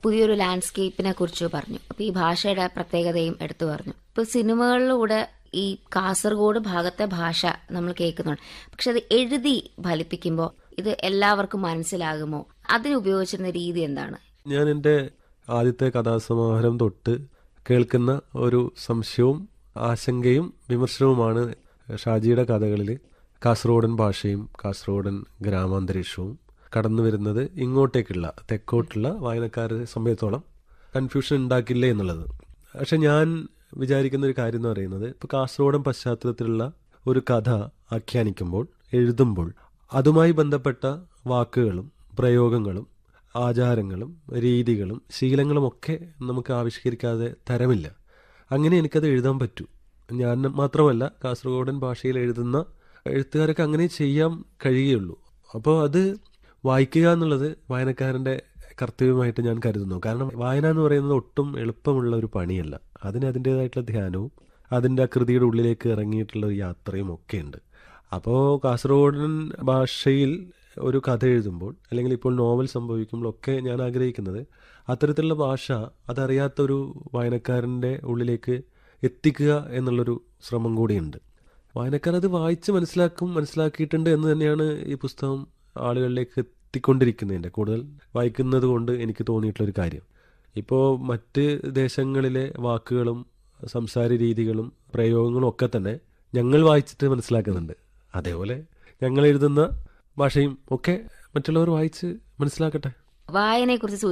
പുതിയൊരു ലാൻഡ്സ്കേപ്പിനെ കുറിച്ച് പറഞ്ഞു അപ്പൊ ഈ ഭാഷയുടെ പ്രത്യേകതയും എടുത്തു പറഞ്ഞു ഇപ്പൊ സിനിമകളിലൂടെ ഈ കാസർഗോഡ് ഭാഗത്തെ ഭാഷ നമ്മൾ കേൾക്കുന്നുണ്ട് പക്ഷെ അത് എഴുതി ഫലിപ്പിക്കുമ്പോൾ ഇത് എല്ലാവർക്കും മനസ്സിലാകുമോ അതിന് ഉപയോഗിച്ചിരുന്ന രീതി എന്താണ് ഞാൻ എൻ്റെ ആദ്യത്തെ കഥാസമാഹാരം തൊട്ട് കേൾക്കുന്ന ഒരു സംശയവും ആശങ്കയും വിമർശനവുമാണ് ഷാജിയുടെ കഥകളിൽ കാസർഗോഡൻ ഭാഷയും കാസർഗോഡൻ ഗ്രാമാന്തരീക്ഷവും കടന്നു വരുന്നത് ഇങ്ങോട്ടേക്കുള്ള തെക്കോട്ടുള്ള വായനക്കാരെ സംബന്ധിച്ചോളം കൺഫ്യൂഷൻ ഉണ്ടാക്കില്ലേ എന്നുള്ളത് പക്ഷെ ഞാൻ വിചാരിക്കുന്ന ഒരു കാര്യം എന്ന് പറയുന്നത് ഇപ്പോൾ കാസർഗോഡൻ പശ്ചാത്തലത്തിലുള്ള ഒരു കഥ ആഖ്യാനിക്കുമ്പോൾ എഴുതുമ്പോൾ അതുമായി ബന്ധപ്പെട്ട വാക്കുകളും പ്രയോഗങ്ങളും ആചാരങ്ങളും രീതികളും ശീലങ്ങളും ഒക്കെ നമുക്ക് ആവിഷ്കരിക്കാതെ തരമില്ല അങ്ങനെ എനിക്കത് എഴുതാൻ പറ്റൂ ഞാൻ മാത്രമല്ല കാസർഗോഡൻ ഭാഷയിൽ എഴുതുന്ന എഴുത്തുകാരൊക്കെ അങ്ങനെ ചെയ്യാൻ കഴിയുകയുള്ളൂ അപ്പോൾ അത് വായിക്കുക എന്നുള്ളത് വായനക്കാരൻ്റെ കർത്തവ്യമായിട്ട് ഞാൻ കരുതുന്നു കാരണം വായന എന്ന് പറയുന്നത് ഒട്ടും എളുപ്പമുള്ള ഒരു പണിയല്ല അതിന് അതിൻ്റെതായിട്ടുള്ള ധ്യാനവും അതിൻ്റെ ആ കൃതിയുടെ ഉള്ളിലേക്ക് ഇറങ്ങിയിട്ടുള്ള ഒരു യാത്രയും ഒക്കെ ഉണ്ട് അപ്പോൾ കാസർഗോഡൻ ഭാഷയിൽ ഒരു കഥ എഴുതുമ്പോൾ അല്ലെങ്കിൽ ഇപ്പോൾ നോവൽ സംഭവിക്കുമ്പോൾ ഒക്കെ ഞാൻ ആഗ്രഹിക്കുന്നത് അത്തരത്തിലുള്ള ഭാഷ അതറിയാത്തൊരു വായനക്കാരൻ്റെ ഉള്ളിലേക്ക് എത്തിക്കുക എന്നുള്ളൊരു ശ്രമം കൂടിയുണ്ട് വായനക്കാർ അത് വായിച്ച് മനസ്സിലാക്കും മനസ്സിലാക്കിയിട്ടുണ്ട് എന്ന് തന്നെയാണ് ഈ പുസ്തകം ആളുകളിലേക്ക് എത്തിക്കൊണ്ടിരിക്കുന്നതിൻ്റെ കൂടുതൽ വായിക്കുന്നത് കൊണ്ട് എനിക്ക് തോന്നിയിട്ടുള്ളൊരു കാര്യം ഇപ്പോൾ മറ്റ് ദേശങ്ങളിലെ വാക്കുകളും സംസാര രീതികളും പ്രയോഗങ്ങളും ഒക്കെ തന്നെ ഞങ്ങൾ വായിച്ചിട്ട് മനസ്സിലാക്കുന്നുണ്ട് അതേപോലെ ഞങ്ങൾ എഴുതുന്ന ഭാഷയും ഒക്കെ മറ്റുള്ളവർ വായിച്ച് മനസ്സിലാക്കട്ടെ വായനയെക്കുറിച്ച്